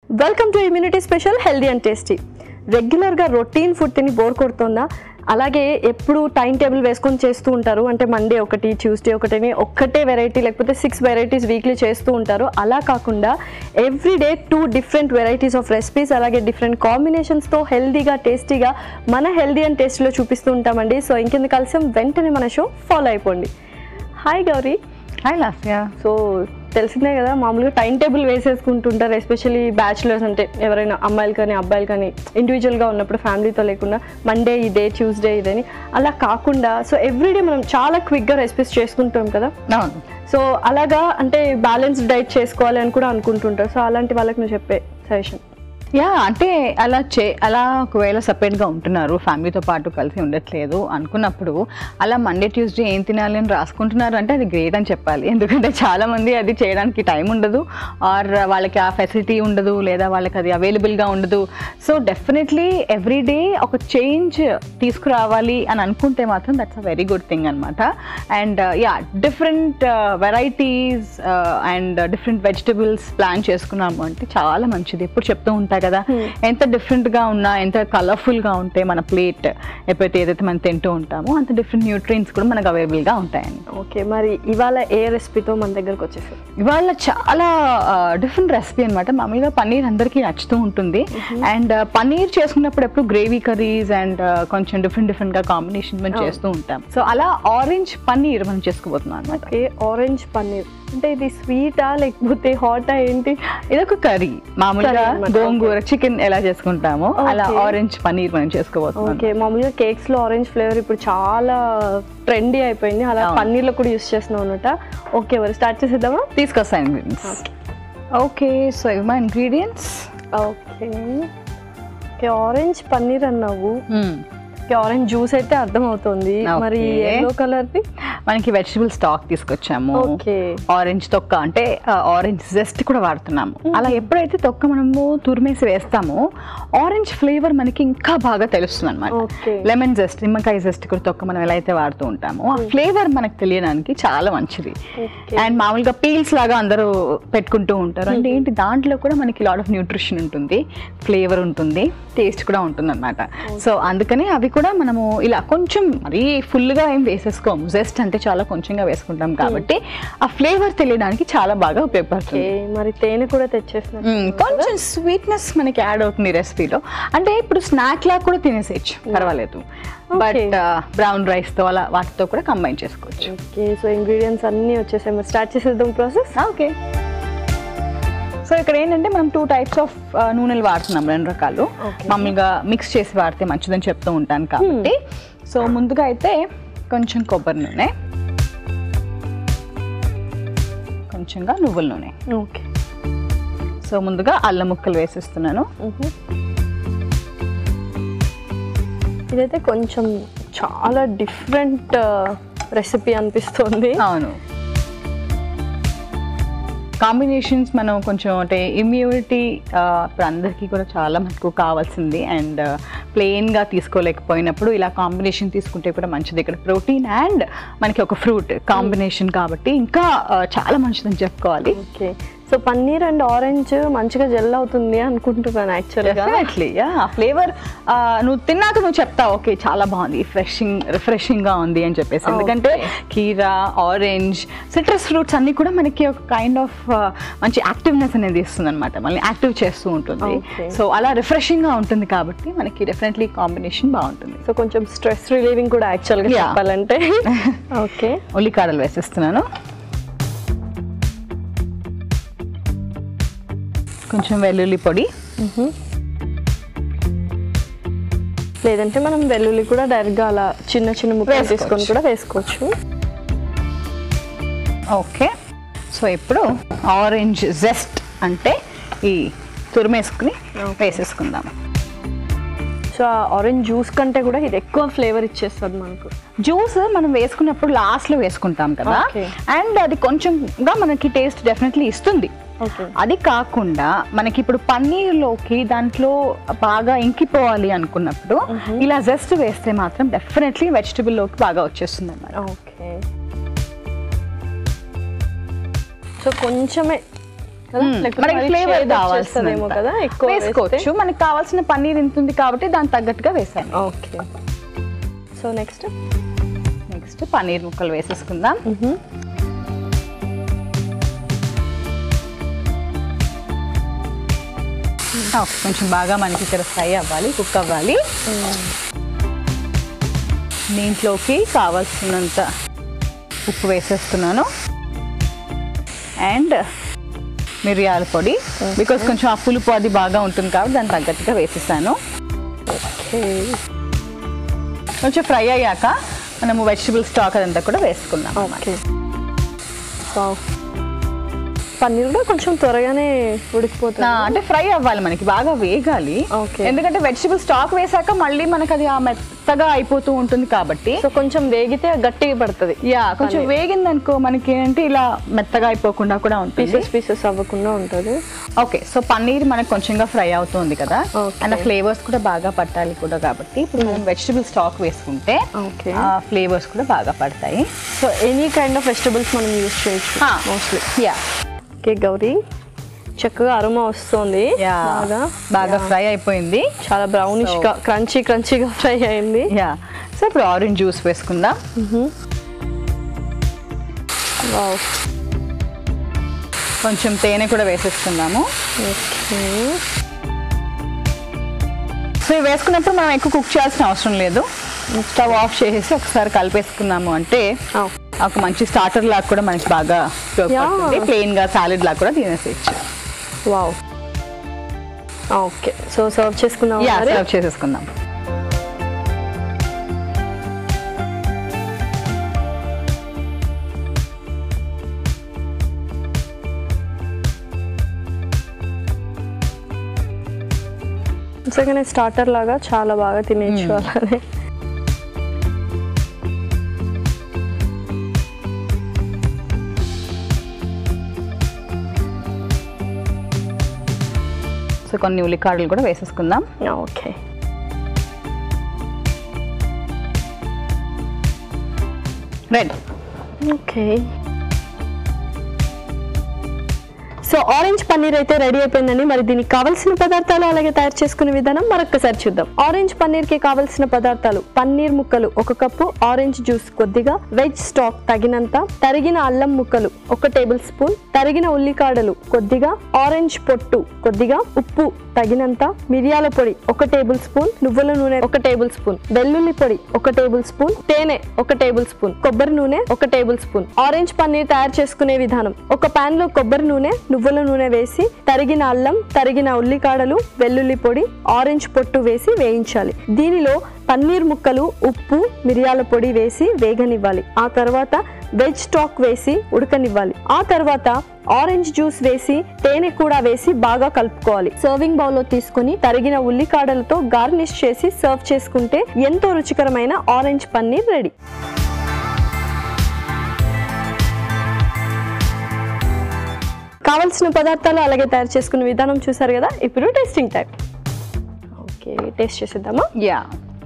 Welcome to immunity special healthy and tasty రెగ్యులర్గా routine food తిని bore కొడుతుందా అలాగే ఎప్పుడు టైం టేబుల్ వేసుకొని చేస్తూ ఉంటారు అంటే మండే ఒకటి ట్యూస్డే ఒకటి ఒక్కటే వెరైటీ లేకపోతే సిక్స్ వెరైటీస్ వీక్లీ చేస్తూ ఉంటారు అలా కాకుండా every day two different varieties of recipes అలాగే డిఫరెంట్ కాంబినేషన్స్తో హెల్దీగా టేస్టీగా మన హెల్దీ అండ్ టేస్టీలో చూపిస్తూ ఉంటామండి సో ఇంకెందుకు కలిసాం వెంటనే మన షో ఫాలో అయిపోండి hi Gauri hi Lasya so తెలిసిందే కదా మామూలుగా టైం టేబుల్ వేసేసుకుంటుంటారు ఎస్పెషల్లీ బ్యాచులర్స్ అంటే ఎవరైనా అమ్మాయిలు కానీ అబ్బాయిలు కానీ ఇండివిజువల్గా ఉన్నప్పుడు ఫ్యామిలీతో లేకుండా మండే ఇదే ట్యూస్డే ఇదని అలా కాకుండా సో ఎవ్రీడే మనం చాలా క్విక్గా రెసిపీస్ చేసుకుంటాం కదా అవును సో అలాగా అంటే బ్యాలెన్స్డ్ డైట్ చేసుకోవాలి అని కూడా అనుకుంటుంటారు సో అలాంటి వాళ్ళకి నువ్వు చెప్పే సజెషన్ యా అంటే అలా చే అలా ఒకవేళ సపరేట్గా ఉంటున్నారు ఫ్యామిలీతో పాటు కలిసి ఉండట్లేదు అనుకున్నప్పుడు అలా మండే ట్యూస్డే ఏం తినాలి అని రాసుకుంటున్నారు అంటే అది గ్రేట్ అని చెప్పాలి ఎందుకంటే చాలా మంది అది చేయడానికి టైం ఉండదు ఆర్ వాళ్ళకి ఆ ఫెసిలిటీ ఉండదు లేదా వాళ్ళకి అది అవైలబుల్గా ఉండదు సో డెఫినెట్లీ ఎవ్రీ డే ఒక చేంజ్ తీసుకురావాలి అని అనుకుంటే మాత్రం that's a very good thing అనమాట and yeah different varieties and different vegetables plan చేసుకున్నాము అంటే చాలా మంచిది ఎప్పుడు చెప్తూ ఉంటాయి కదా ఎంత డిఫరెంట్గా ఉన్నా ఎంత కలర్ఫుల్గా ఉంటే మన ప్లేట్ ఎప్పుడైతే ఏదైతే మనం తింటూ ఉంటామో అంత డిఫరెంట్ న్యూట్రియన్స్ కూడా మనకు అవైలబుల్గా ఉంటాయని ఓకే మరి ఇవాళ ఏ రెసిపీతో మన దగ్గరకు వచ్చేసారు ఇవాళ చాలా డిఫరెంట్ రెసిపీ అనమాట మామూలుగా పన్నీర్ అందరికీ నచ్చుతూ ఉంటుంది అండ్ పన్నీర్ చేసుకున్నప్పుడు ఎప్పుడు గ్రేవీ కర్రీస్ అండ్ కొంచెం డిఫరెంట్ డిఫరెంట్గా కాంబినేషన్ మనం చేస్తూ ఉంటాం సో అలా ఆరెంజ్ పన్నీర్ మనం చేసుకోబోతున్నాం అనమాట ఓకే ఆరెంజ్ పన్నీర్ అంటే ఇది స్వీటా లేకపోతే హాటా ఏంటి ఇది ఒక కర్రీ మామూలుగా Curry అన్నమాట. గోంగూర చికెన్ ఎలా చేసుకుంటామో అలా Okay. ఆరెంజ్ పన్నీర్ మనం చేసుకోబోతున్నాం ఓకే మామూలుగా కేక్స్ లో ఆరెంజ్ ఫ్లేవర్ ఇప్పుడు చాలా ట్రెండీ అయిపోయింది అలా అవును. పన్నీర్ లో కూడా యూస్ చేస్తున్నాం అనమాట ఓకే మరి స్టార్ట్ చేసేద్దామా తీసుకొస్తాను ఇంగ్రీడియంట్స్ ఓకే సో ఇవి మా ingredients okay okay orange paneer అన్నావు ఓకే ఆరెంజ్ జ్యూస్ అయితే అర్థమవుతుంది మరి Okay. ఎల్లో కలర్ది మనకి వెజిటబుల్ స్టాక్ తీసుకొచ్చాము ఓకే ఆరెంజ్ తొక్క అంటే ఆరెంజ్ జెస్ట్ కూడా వాడుతున్నాము అలా ఎప్పుడైతే తొక్క మనము తురిమేసి వేస్తామో ఆరెంజ్ ఫ్లేవర్ మనకి ఇంకా బాగా తెలుస్తుంది అనమాట ఓకే లెమన్ జెస్ట్ నిమ్మకాయ జెస్ట్ కూడా తొక్క మనం ఎలా అయితే వాడుతూ ఉంటామో ఆ ఫ్లేవర్ మనకు తెలియడానికి చాలా మంచిది ఓకే అండ్ మామూలుగా పీల్స్ లాగా అందరూ పెట్టుకుంటూ ఉంటారు అంటే ఏంటి దాంట్లో కూడా మనకి లాట్ ఆఫ్ న్యూట్రిషన్ ఉంటుంది ఫ్లేవర్ ఉంటుంది టేస్ట్ కూడా ఉంటుంది అనమాట సో అందుకని అవి కూడా మనము ఇలా కొంచెం మరీ ఫుల్గా ఏం వేసేసుకోము జస్ట్ అంటే చాలా కొంచెంగా వేసుకుంటాం కాబట్టి ఆ ఫ్లేవర్ తెలియడానికి చాలా బాగా ఓకే ఉపయోగపడుతుంది మరి తేనె కూడా తెచ్చేసిన మ్మ్. కొంచెం స్వీట్నెస్ మనకి యాడ్ అవుతుంది రెసిపీలో అంటే ఇప్పుడు స్నాక్ లాగా కూడా తినేసేయచ్చు పర్వాలేదు బట్ బ్రౌన్ రైస్తో అలా వాటితో కూడా కంబైన్ చేసుకోవచ్చు ఓకే సో ఇంగ్రీడియంట్స్ అన్నీ వచ్చేసాయి మరి స్టార్ట్ చేసేద్దాం ప్రాసెస్ ఓకే సో ఇక్కడ ఏంటంటే మనం టూ టైప్స్ ఆఫ్ నూనెలు వాడుతున్నాం రెండు రకాలు Okay. మామూలుగా మిక్స్ చేసి వాడితే మంచిదని చెప్తూ ఉంటాను కాబట్టి సో ముందుగా అయితే కొంచెం కొబ్బరి నూనె కొంచెంగా నువ్వుల నూనె ఓకే సో ముందుగా అల్లం ముక్కలు వేసేస్తున్నాను ఇదైతే కొంచెం చాలా డిఫరెంట్ రెసిపీ అనిపిస్తుంది అవును కాంబినేషన్స్ మనం కొంచెం అంటే ఇమ్యూనిటీ ఇప్పుడు అందరికీ కూడా చాలా మనకు కావాల్సింది అండ్ ప్లెయిన్గా తీసుకోలేకపోయినప్పుడు ఇలా కాంబినేషన్ తీసుకుంటే కూడా మంచిది ఇక్కడ ప్రోటీన్ అండ్ మనకి ఒక ఫ్రూట్ కాంబినేషన్ కాబట్టి ఇంకా ఆ, చాలా మంచిదని చెప్పుకోవాలి okay so paneer and orange మంచిగా జెల్ అవుతుంది అనుకుంటున్నాను యాక్చువల్గా డెఫినెట్లీ ఆ ఫ్లేవర్ నువ్వు తిన్నాక నువ్వు చెప్తావు ఓకే చాలా బాగుంది రిఫ్రెషింగ్ రిఫ్రెషింగ్గా ఉంది అని చెప్పేసి ఎందుకంటే కీరా ఆరెంజ్ సిట్రస్ ఫ్రూట్స్ అన్ని కూడా మనకి ఒక కైండ్ ఆఫ్ మంచి యాక్టివ్నెస్ అనేది ఇస్తుంది అనమాట మళ్ళీ యాక్టివ్ చేస్తూ ఉంటుంది Okay. సో అలా రిఫ్రెషింగ్గా ఉంటుంది కాబట్టి మనకి డెఫినెట్లీ కాంబినేషన్ బాగుంటుంది సో కొంచెం స్ట్రెస్ రిలీవింగ్ కూడా యాక్చువల్గా Yeah. చెప్పాలంటే ఓకే ఉల్లికాడలు వేసేస్తున్నాను కొంచెం వెల్లుల్లి పొడి లేదంటే మనం వెల్లుల్లి కూడా డైరెక్ట్గా అలా చిన్న చిన్న ముక్కలు వేసుకోవచ్చు. తీసుకొని కూడా వేసుకోవచ్చు ఓకే సో ఇప్పుడు ఆరెంజ్ జెస్ట్ అంటే ఈ తురిమేసుకుని వేసేసుకుందాం సో ఆరెంజ్ జ్యూస్ కంటే కూడా ఇది ఎక్కువ ఫ్లేవర్ ఇచ్చేస్తుంది మనకు జ్యూస్ మనం వేసుకున్నప్పుడు లాస్ట్లో వేసుకుంటాం కదా Okay. అండ్ అది కొంచెంగా మనకి టేస్ట్ డెఫినెట్లీ ఇస్తుంది ఓకే అది కాకుండా మనకి ఇప్పుడు పన్నీర్లోకి దాంట్లో బాగా ఇంకిపోవాలి అనుకున్నప్పుడు ఇలా జస్ట్ వేస్తే మాత్రం డెఫినెట్లీ వెజిటబుల్లోకి బాగా వచ్చేస్తుంది అన్నమాట ఓకే సో కొంచెమే కదా? మ్మ్. లేకపోతే మనకి మరి ఫ్లేవర్ sherbet కావాల్సినంత. చేస్తదేమో కదా ఎక్కువ వేసుకోవచ్చు మనకి కావాల్సిన పన్నీర్ ఎంత ఉంది కాబట్టి దానికి తగ్గట్టుగా వేసాను okay so next next paneer ముక్కలు వేసేసుకుందాం ఓకే, కొంచెం బాగా మనకి ఇక్కడ ఫ్రై అవ్వాలి కుక్ అవ్వాలి దీంట్లోకి కావాల్సినంత ఉప్పు వేసేస్తున్నాను అండ్ మిరియాల పొడి బికాస్ కొంచెం ఆ పులుపు అది బాగా ఉంటుంది కాబట్టి దానికి తగ్గట్టుగా వేసేసాను ఓకే కొంచెం ఫ్రై అయ్యాక మనము వెజిటబుల్ స్టాక్ అదంతా కూడా వేసుకున్నాం ఓకే వావ్ పన్నీర్ కూడా కొంచెం త్వరగానే ఉడికిపోతుంది ఆ, అంటే ఫ్రై అవ్వాలి మనకి బాగా వేగాలి Okay. ఎందుకంటే వెజిటబుల్ స్టాక్ వేసాక మళ్ళీ మనకి అది ఆ మెత్తగా అయిపోతూ ఉంటుంది కాబట్టి సో కొంచెం వేగితే గట్టిగా పడుతుంది యా కొంచెం వేగింది అనుకో మనకి ఏంటి ఇలా మెత్తగా అయిపోకుండా కూడా ఉంటుంది పీసెస్ పీసెస్ అవ్వకుండా ఉంటుంది ఓకే సో పన్నీర్ మనకు కొంచెంగా ఫ్రై అవుతుంది కదా Okay. అండ్ ఫ్లేవర్స్ కూడా బాగా పట్టాలి కూడా కాబట్టి ఇప్పుడు మనం వెజిటబుల్ స్టాక్ వేసుకుంటే ఓకే ఆ ఫ్లేవర్స్ కూడా బాగా పడతాయి so any kind of vegetables మనం యూస్ చేయొచ్చు మోస్ట్లీ యా ఓకే గౌరీ చక్కగా అరుమ వస్తుంది యా బాగా బాగా ఫ్రై అయిపోయింది చాలా బ్రౌనిష్ గా క్రంచీ క్రంచీగా ఫ్రై అయింది యా సో ఇప్పుడు ఆరెంజ్ జ్యూస్ వేసుకుందాం వావ్ కొంచెం తేనె కూడా వేసేసుకుందాము ఓకే సో ఇవి వేసుకున్నప్పుడు మనం ఎక్కువ కుక్ చేయాల్సిన అవసరం లేదు స్టవ్ ఆఫ్ చేసేసి ఒకసారి కలిపేసుకున్నాము అంటే ఒక మంచి స్టార్టర్ లాగా కూడా మనకి బాగా ఉపయోగపడుతుంది ప్లెయిన్ గా సాలెడ్ లాగా కూడా తినేసేయచ్చు వావ్ ఓకే సో సర్వ్ చేసుకుందాం యా మరి? సర్వ్ చేసేసుకుందాం నిజంగానే స్టార్టర్ లాగా చాలా బాగా తినేయచ్చు అలానే సో కొన్ని ఉల్లికాడలు కూడా వేసేసుకుందాం okay red okay so orange paneer అయితే రెడీ అయిపోయిందండి మరి దీనికి కావాల్సిన పదార్థాలు అలాగే తయారు చేసుకునే విధానం మరొకసారి చూద్దాం ఆరెంజ్ పన్నీర్ కి కావాల్సిన పదార్థాలు పన్నీర్ ముక్కలు ఒక కప్పు ఆరెంజ్ జ్యూస్ కొద్దిగా వెజ్ స్టాక్ తగినంత తరిగిన అల్లం ముక్కలు ఒక టేబుల్ స్పూన్ తరిగిన ఉల్లికాడలు కొద్దిగా ఆరెంజ్ పొట్టు కొద్దిగా ఉప్పు తగినంత మిరియాల పొడి ఒక టేబుల్ స్పూన్ నువ్వుల నూనె ఒక టేబుల్ స్పూన్ వెల్లుల్లి పొడి ఒక టేబుల్ స్పూన్ తేనె ఒక టేబుల్ స్పూన్ కొబ్బరి నూనె ఒక టేబుల్ స్పూన్ ఆరెంజ్ పన్నీర్ తయారు చేసుకునే విధానం ఒక పాన్ లో కొబ్బరి నూనె నువ్వుల నూనె వేసి తరిగిన అల్లం తరిగిన ఉల్లికాడలు వెల్లుల్లి పొడి ఆరెంజ్ పొట్టు వేసి వేయించాలి దీనిలో పన్నీర్ ముక్కలు ఉప్పు మిరియాల పొడి వేసి వేగనివ్వాలి ఆ తర్వాత వెజ్ స్టాక్ వేసి ఉడకనివ్వాలి ఆ తర్వాత ఆరెంజ్ జ్యూస్ వేసి తేనె కూడా వేసి బాగా కలుపుకోవాలి సర్వింగ్ బౌల్ లో తీసుకొని తరిగిన ఉల్లికాడలతో గార్నిష్ చేసి సర్వ్ చేసుకుంటే ఎంతో రుచికరమైన ఆరెంజ్ పన్నీర్ రెడీ కావలసిన పదార్థాలు అలాగే తయారు చేసుకునే విధానం చూసారు కదా ఇప్పుడు టేస్టింగ్ టైం ఓకే టేస్ట్ చేసేద్దామా యా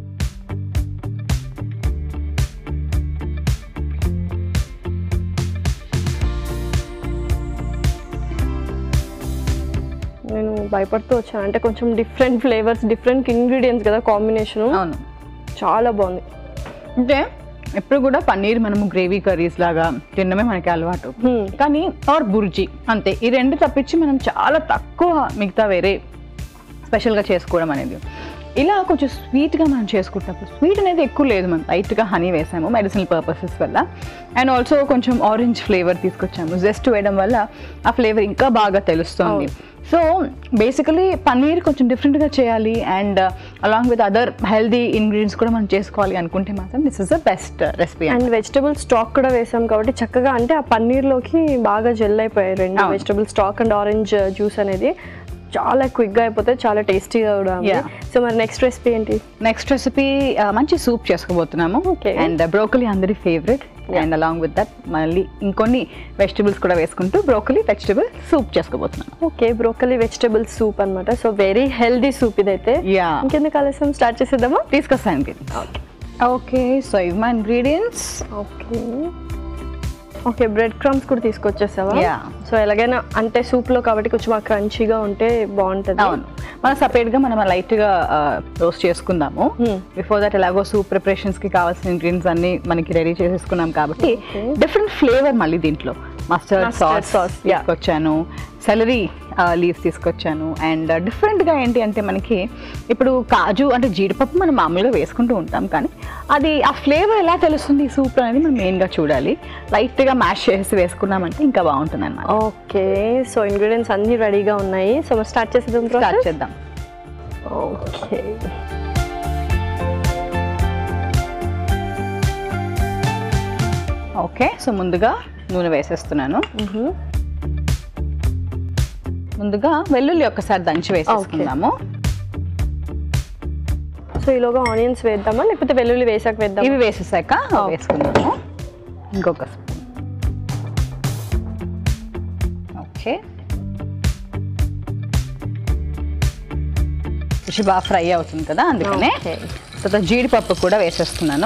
నేను భయపడుతూ వచ్చాను అంటే కొంచెం డిఫరెంట్ ఫ్లేవర్స్ డిఫరెంట్ ఇంగ్రీడియంట్స్ కదా కాంబినేషన్ అవును చాలా బాగుంది అంటే ఎప్పుడు కూడా పన్నీర్ మనము గ్రేవీ కర్రీస్ లాగా తినడమే మనకి అలవాటు Hmm. కానీ ఆర్ బుర్జీ అంతే ఈ రెండు తప్పించి మనం చాలా తక్కువ మిగతా వేరే స్పెషల్గా చేసుకోవడం అనేది ఇలా కొంచెం స్వీట్గా మనం చేసుకుంటున్నప్పుడు స్వీట్ అనేది ఎక్కువ లేదు మనం లైట్గా హనీ వేసాము మెడిసినల్ పర్పసెస్ వల్ల అండ్ ఆల్సో కొంచెం ఆరెంజ్ ఫ్లేవర్ తీసుకొచ్చాము జస్ట్ వేయడం వల్ల ఆ ఫ్లేవర్ ఇంకా బాగా తెలుస్తుంది సో బేసికలీ పన్నీర్ కొంచెం డిఫరెంట్గా చేయాలి and along with other healthy ingredients కూడా మనం చేసుకోవాలి అనుకుంటే మాత్రం this is the best recipe and vegetable stock కూడా వేసాం కాబట్టి చక్కగా అంటే ఆ పన్నీర్లోకి బాగా జెల్ అయిపోయాయి రెండు అవును. Vegetable stock and orange juice అనేది చాలా క్విక్గా అయిపోతే చాలా టేస్టీగా కూడా ఉంది Yeah. సో మరి నెక్స్ట్ రెసిపీ ఏంటి నెక్స్ట్ రెసిపీ మంచి సూప్ చేసుకోబోతున్నాము Okay. అండ్ బ్రోకలీ అందరి favourite and along with that మళ్ళీ ఇంకొన్ని వెజిటబుల్స్ కూడా వేసుకుంటూ బ్రోకలీ వెజిటబుల్ సూప్ చేసుకోబోతున్నాం ఓకే బ్రోకలీ వెజిటబుల్ సూప్ అన్నమాట సో వెరీ హెల్దీ సూప్ ఇదైతే యా ఇంకెందుకు ఆలస్యం స్టార్ట్ చేసేద్దామా తీసుకొస్తాను ఓకే సో ఇవి మా ingredients okay okay bread crumbs కూడా తీసుకొచ్చేసావా Yeah. సో ఎలాగైనా అంటే సూప్ లో కాబట్టి కొంచెం క్రంచీగా ఉంటే బాగుంటది అవును మనం separate గా మనం లైట్ గా రోస్ట్ చేసుకుందాము Hmm. బిఫోర్ దట్ ఎలాగో సూప్ ప్రిపరేషన్స్ కి కావాల్సిన ఇంగ్రీడియంట్స్ అన్ని మనకి రెడీ చేసేసుకున్నాం కాబట్టి Okay. డిఫరెంట్ ఫ్లేవర్ మళ్ళీ దీంట్లో mustard Mustard sauce sauce, yeah. తీసుకొచ్చాను సెలరీ లీవ్స్ తీసుకొచ్చాను అండ్ డిఫరెంట్గా ఏంటి అంటే మనకి ఇప్పుడు కాజు అంటే జీడిపప్పు మనం మామూలుగా వేసుకుంటూ ఉంటాం కానీ అది ఆ ఫ్లేవర్ ఎలా తెలుస్తుంది ఈ సూప్ అనేది మనం మెయిన్గా చూడాలి లైట్గా మ్యాష్ చేసి వేసుకున్నామంటే ఇంకా బాగుంటుంది అన్నమాట ఓకే సో ఇంగ్రీడియంట్స్ అన్ని రెడీగా ఉన్నాయి సో మనం స్టార్ట్ చేసేద్దాం స్టార్ట్ చేద్దాం ఓకే ఓకే సో ముందుగా నూనె వేసేస్తున్నాను ముందుగా వెల్లుల్లి ఒక్కసారి దంచి వేసేసుకుందాము సో ఈలోగా ఆనియన్స్ వేద్దామా లేకపోతే వెల్లుల్లి వేసాక వేద్దాం ఇవి వేసేసాక వేసుకుందాము ఇంకొక స్పూన్ ఓకే ఫిష్ బాగా ఫ్రై అవుతుంది కదా అందుకనే Okay. తర్వాత జీడిపప్పు కూడా వేసేస్తున్నాను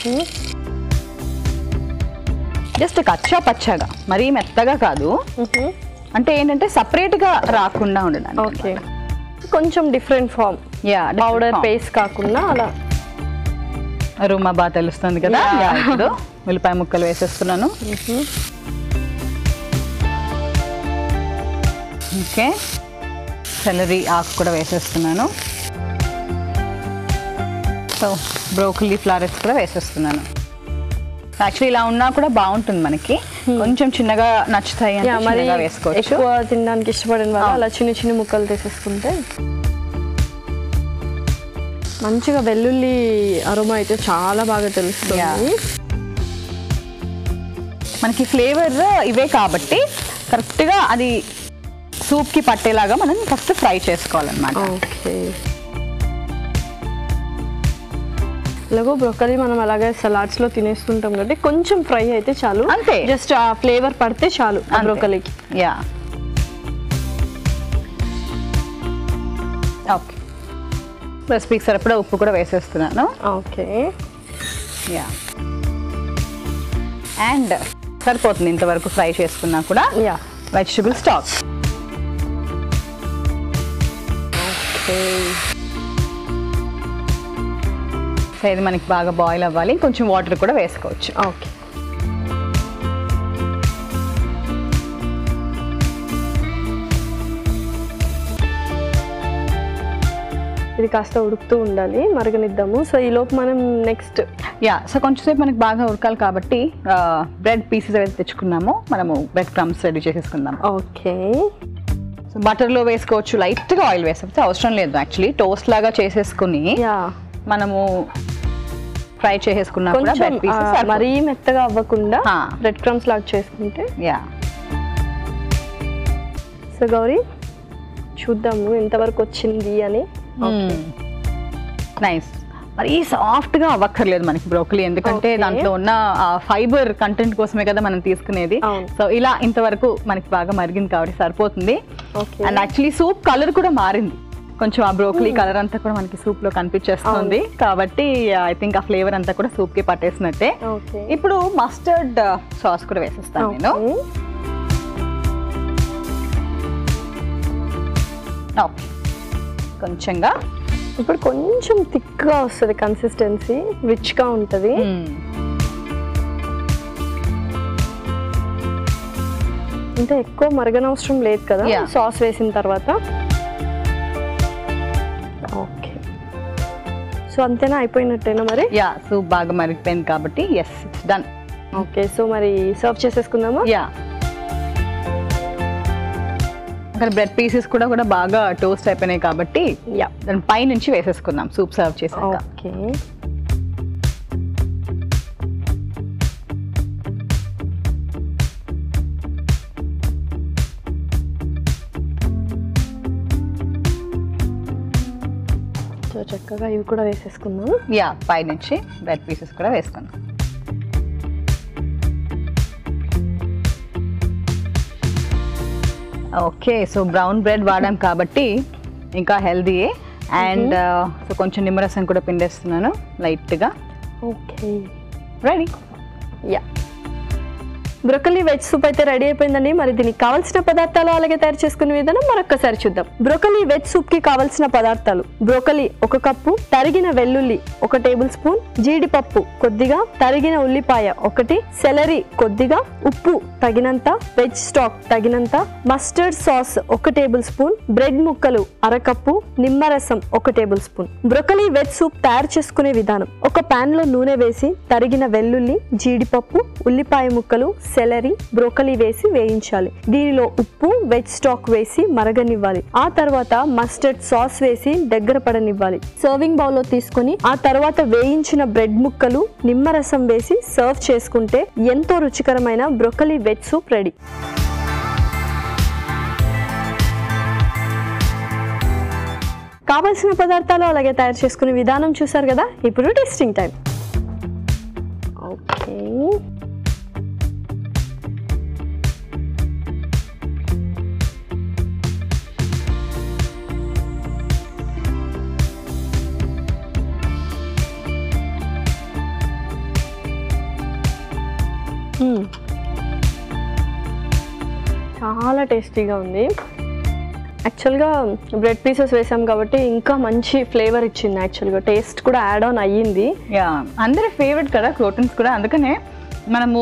జస్ట్ కచ్చా పచ్చగా మరీ మెత్తగా కాదు అంటే ఏంటంటే సపరేట్గా రాకుండా ఉండడానికి ఓకే కొంచెం different form yeah powder paste కాకుండా అలా రూమా బాగా తెలుస్తుంది కదా Yeah. యా, ఇప్పుడు ఉల్లిపాయ ముక్కలు వేసేస్తున్నాను ఓకే సెలరీ ఆకు కూడా వేసేస్తున్నాను సో బ్రోకలీ ఫ్లవర్స్ కూడా వేసేస్తున్నాను యాక్చువల్లీ ఇలా ఉన్నా కూడా బాగుంటుంది మనకి కొంచెం చిన్నగా నచ్చుతాయి అంటే యా మరి చిన్నగా వేసుకోవచ్చు ఎక్కువ తినడానికి ఇష్టపడిన వాళ్ళు అవును. అలా చిన్న చిన్న ముక్కలు తీసేసుకుంటే మంచిగా వెల్లుల్లి అరోమా అయితే చాలా బాగా తెలుస్తుంది Yeah. మనకి ఫ్లేవర్ ఇవే కాబట్టి కరెక్ట్గా అది సూప్కి పట్టేలాగా మనం ఫస్ట్ ఫ్రై చేసుకోవాలన్నమాట ఓకే ఇలాగో బ్రొక్కలి మనం అలాగే సలాడ్స్ లో తినేస్తుంటాం కాబట్టి కొంచెం ఫ్రై అయితే చాలు అంతే. జస్ట్ ఆ ఫ్లేవర్ పడితే చాలు అంతే. బ్రొక్కలికి యా ఓకే రెసిపీకి సరిపడా ఉప్పు కూడా వేసేస్తున్నాను ఓకే యా అండ్ సరిపోతుంది ఇంతవరకు ఫ్రై చేసుకున్నా కూడా yeah vegetable stock okay so ఇది మనకి బాగా బాయిల్ అవ్వాలి కొంచెం వాటర్ కూడా వేసుకోవచ్చు ఓకే ఇది కాస్త ఉడుకుతూ ఉండాలి మరగనిద్దాము సో ఈ లోపు మనం నెక్స్ట్ యా సో కొంచెంసేపు మనకి బాగా ఉడకాలి కాబట్టి బ్రెడ్ పీసెస్ ఏవైతే తెచ్చుకున్నామో మనము బ్రెడ్ క్రమ్స్ రెడీ చేసేసుకుందాం ఓకే సో బటర్లో వేసుకోవచ్చు లైట్గా ఆయిల్ వేస్తే అవసరం లేదు యాక్చువల్లీ టోస్ట్ లాగా చేసేసుకుని యా మనము ఫ్రై చేసేసుకున్నా కూడా కొంచెం బ్రెడ్ ఆ, పీసెస్ మరీ మెత్తగా అవ్వకుండా ఆ. బ్రెడ్ క్రమ్స్ లాగా చేసుకుంటే యా సో గౌరీ చూద్దాము ఎంతవరకు వచ్చింది అని నైస్ మరి సాఫ్ట్గా అవ్వక్కర్లేదు మనకి బ్రోకలీ ఎందుకంటే Okay. దాంట్లో ఉన్న ఫైబర్ కంటెంట్ కోసమే కదా మనం తీసుకునేది అవును. సో ఇలా ఇంతవరకు మనకి బాగా మరిగింది కాబట్టి సరిపోతుంది okay and actually soup colour కూడా మారింది కొంచెం ఆ బ్రోకలీ కలర్ అంతా కూడా మనకి సూప్ లో కనిపించేస్తుంది కాబట్టి ఐ థింక్ ఆ ఫ్లేవర్ అంతా కూడా సూప్ కి పట్టేసినట్టే ఓకే ఇప్పుడు మస్టర్డ్ సాస్ కూడా వేసేస్తాను నేను ఓకే కొంచెంగా ఇప్పుడు కొంచెం థిక్గా వస్తుంది కన్సిస్టెన్సీ రిచ్గా ఉంటుంది అంటే ఎక్కువ మరగనవసరం లేదు కదా Yeah. సాస్ వేసిన తర్వాత ఓకే సో అంతేనా అయిపోయినట్టేనా మరి యా సూప్ బాగా మరిగిపోయింది కాబట్టి yes it's done okay so మరి సర్వ్ చేసేసుకుందామా యా అక్కడ బ్రెడ్ పీసెస్ కూడా కూడా బాగా టోస్ట్ అయిపోయినాయి కాబట్టి యా దాని పై నుంచి వేసేసుకుందాం సూప్ సర్వ్ చేసాక ఓకే సో చక్కగా ఇవి కూడా వేసేసుకుందాం యా పై నుంచి బ్రెడ్ పీసెస్ కూడా వేసుకుందాం ఓకే సో బ్రౌన్ బ్రెడ్ వాడాం కాబట్టి ఇంకా హెల్దీయే అండ్ సో కొంచెం నిమ్మరసం కూడా పిండేస్తున్నాను లైట్గా okay ready yeah broccoli veg soup అయితే రెడీ అయిపోయిందండి మరి దీనికి కావాల్సిన పదార్థాలు అలాగే తయారు చేసుకునే విధానం మరొకసారి చూద్దాం బ్రోకలీ వెజ్ సూప్ కి కావాల్సిన పదార్థాలు బ్రోకలీ ఒక కప్పు తరిగిన వెల్లుల్లి ఒక టేబుల్ స్పూన్ జీడిపప్పు కొద్దిగా తరిగిన ఉల్లిపాయ ఒకటి సెలరీ కొద్దిగా ఉప్పు తగినంత వెజ్ స్టాక్ తగినంత మస్టర్డ్ సాస్ ఒక టేబుల్ స్పూన్ బ్రెడ్ ముక్కలు అరకప్పు నిమ్మరసం ఒక tablespoon broccoli veg soup తయారు చేసుకునే విధానం ఒక పాన్ లో నూనె వేసి తరిగిన వెల్లుల్లి జీడిపప్పు ఉల్లిపాయ ముక్కలు సెలరీ బ్రోకలీ వేసి వేయించాలి దీనిలో ఉప్పు వెజ్ స్టాక్ వేసి మరగనివ్వాలి ఆ తర్వాత మస్టర్డ్ సాస్ వేసి దగ్గర పడనివ్వాలి సర్వింగ్ బౌల్ లో తీసుకొని ఆ తర్వాత వేయించిన బ్రెడ్ ముక్కలు నిమ్మరసం వేసి సర్వ్ చేసుకుంటే ఎంతో రుచికరమైన బ్రొకలీ వెజ్ సూప్ రెడీ కావలసిన పదార్థాలు అలాగే తయారు చేసుకునే విధానం చూసారు కదా ఇప్పుడు టెస్టింగ్ టైం ఓకే మ్మ్. చాలా టేస్టీగా ఉంది యాక్చువల్గా బ్రెడ్ పీసెస్ వేసాం కాబట్టి ఇంకా మంచి ఫ్లేవర్ ఇచ్చింది యాక్చువల్గా టేస్ట్ కూడా యాడ్ ఆన్ అయ్యింది యా అందరి ఫేవరెట్ కదా ప్రోటీన్స్ కూడా అందుకనే మనము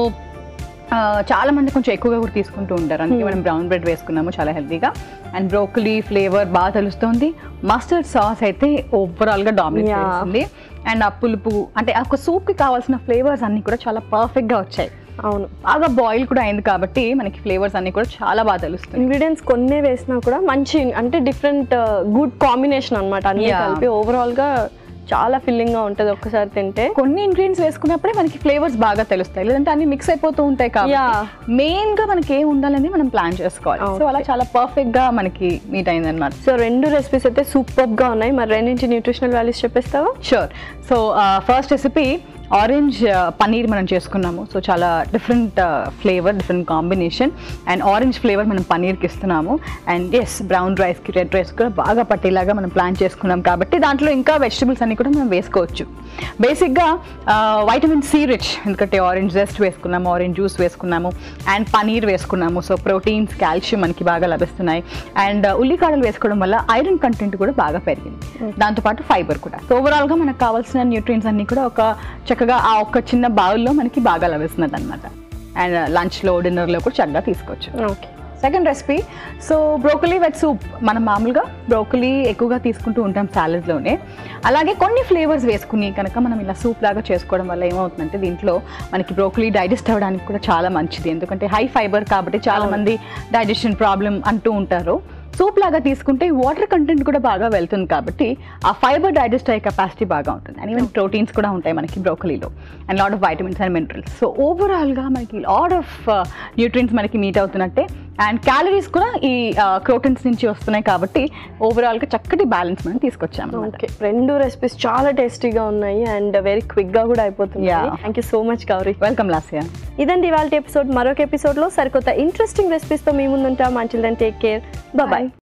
ఆ, చాలా మంది కొంచెం ఎక్కువగా కూడా తీసుకుంటూ ఉంటారు అందుకే మనం బ్రౌన్ బ్రెడ్ వేసుకున్నాము చాలా హెల్తీగా అండ్ బ్రోకలీ ఫ్లేవర్ బాగా తెలుస్తుంది మస్టర్డ్ సాస్ అయితే ఓవరాల్ గా డామినేట్ Yeah. చేస్తుంది అండ్ ఆ పులుపు అంటే ఆ ఒక సూప్ కి కావాల్సిన ఫ్లేవర్స్ అన్ని కూడా చాలా పర్ఫెక్ట్ గా వచ్చాయి అవును బాగా బాయిల్ కూడా అయింది కాబట్టి మనకి ఫ్లేవర్స్ అన్ని కూడా చాలా బాగా తెలుస్తుంది ఇంగ్రీడియంట్స్ కొన్నే వేసినా కూడా మంచి అంటే డిఫరెంట్ గుడ్ కాంబినేషన్ అన్నమాట అన్ని Yeah. కలిపి ఓవరాల్ గా చాలా ఫిల్లింగ్ గా ఉంటది ఒక్కసారి తింటే కొన్ని ఇంగ్రీడియంట్స్ వేసుకున్నప్పుడే మనకి ఫ్లేవర్స్ బాగా తెలుస్తాయి లేదంటే అన్ని మిక్స్ అయిపోతూ ఉంటాయి Yeah. కాబట్టి మెయిన్ గా మనకి ఏం ఉండాలని మనం ప్లాన్ చేసుకోవాలి సో Okay. అలా చాలా పర్ఫెక్ట్ గా మనకి మీట్ అయింది అనమాట సో రెండు రెసిపీస్ అయితే సూపర్ గా ఉన్నాయి మరి రెండింటి న్యూట్రిషనల్ వాల్యూస్ చెప్పేస్తావా sure so first recipe orange paneer మనం చేసుకున్నాము సో చాలా different flavour different combination and orange flavour మనం పనీర్కి ఇస్తున్నాము అండ్ ఎస్ బ్రౌన్ రైస్కి రెడ్ రైస్ కూడా బాగా పట్టేలాగా మనం ప్లాన్ చేసుకున్నాం కాబట్టి దాంట్లో ఇంకా వెజిటబుల్స్ అన్ని కూడా మనం వేసుకోవచ్చు బేసిక్గా వైటమిన్ సి రిచ్ ఎందుకంటే ఆరెంజ్ జెస్ట్ వేసుకున్నాము ఆరెంజ్ జ్యూస్ వేసుకున్నాము అండ్ పనీర్ వేసుకున్నాము సో ప్రోటీన్స్ కాల్షియం మనకి బాగా లభిస్తున్నాయి అండ్ ఉల్లికాడలు వేసుకోవడం వల్ల ఐరన్ కంటెంట్ కూడా బాగా పెరిగింది దాంతోపాటు ఫైబర్ కూడా సో ఓవరాల్గా మనకు కావాల్సిన న్యూట్రియన్స్ అన్ని కూడా ఒక చక్కగా ఆ ఒక్క చిన్న బౌల్లో మనకి బాగా లభిస్తున్నది అనమాట అండ్ లంచ్లో డిన్నర్లో కూడా చక్కగా తీసుకోవచ్చు okay second recipe so broccoli veg soup మనం మామూలుగా బ్రోకలీ ఎక్కువగా తీసుకుంటూ ఉంటాం సాలెడ్లోనే అలాగే కొన్ని ఫ్లేవర్స్ వేసుకుని కనుక మనం ఇలా సూప్ లాగా చేసుకోవడం వల్ల ఏమవుతుందంటే దీంట్లో మనకి బ్రోకలీ డైజెస్ట్ అవ్వడానికి కూడా చాలా మంచిది ఎందుకంటే హై ఫైబర్ కాబట్టి చాలా మంది డైజెషన్ ప్రాబ్లం అంటూ ఉంటారు సూప్ లాగా తీసుకుంటే వాటర్ కంటెంట్ కూడా బాగా వెళ్తుంది కాబట్టి ఆ ఫైబర్ డైజెస్ట్ అయ్యే కెపాసిటీ బాగా ఉంటుంది అండ్ ఈవెన్ ప్రోటీన్స్ కూడా ఉంటాయి మనకి బ్రోకలీలో and lot of vitamins and minerals so ఓవరాల్గా మనకి లాట్ ఆఫ్ న్యూట్రియన్స్ మనకి మీట్ అవుతున్నట్టే అండ్ క్యాలరీస్ కూడా ఈ ప్రోటీన్స్ నుంచి వస్తున్నాయి కాబట్టి ఓవరాల్గా చక్కటి బ్యాలెన్స్ మనం తీసుకొచ్చాము ఓకే రెండు రెసిపీస్ చాలా టేస్టీగా ఉన్నాయి అండ్ వెరీ క్విక్ గా కూడా అయిపోతుంది Yeah. Thank you so much Gauri welcome Lasya ఇదండి ఇవాళ ఎపిసోడ్ మరొక ఎపిసోడ్ లో సరికొత్త ఇంట్రెస్టింగ్ రెసిపీస్ తో మీ ముందుంటాం until then take care bye